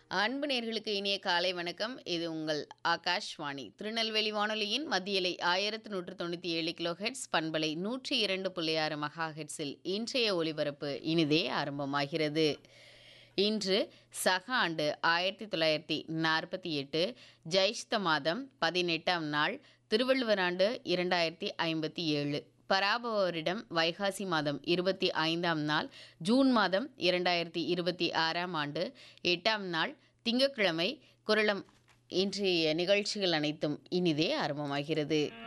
அன்பு நேர்களுக்கு இனிய காலை வணக்கம் இது உங்கள் ஆகாஷ்வாணி திருநெல்வேலி வானொலியின் மத்தியலை ஆயிரத்து நூற்று தொண்ணூற்றி ஏழு கிலோ ஹெட்ஸ் பண்பலை நூற்றி இரண்டு புள்ளி ஆறு மெகா ஹெட்ஸில் இன்றைய ஒலிபரப்பு இனிதே ஆரம்பமாகிறது இன்று சக ஆண்டு ஆயிரத்தி தொள்ளாயிரத்தி நாற்பத்தி எட்டு ஜெயிஷ்த மாதம் பதினெட்டாம் நாள் திருவள்ளுவர் ஆண்டு இரண்டாயிரத்தி ஐம்பத்தி ஏழு பராபவரிடம் வைகாசி மாதம் இருபத்தி ஐந்தாம் நாள் ஜூன் மாதம் இரண்டாயிரத்தி இருபத்தி ஆறாம் ஆண்டு எட்டாம் நாள் திங்கட்கிழமை குரலம் இன்றைய நிகழ்ச்சிகள் அனைத்தும் இனிதே ஆரம்பமாகிறது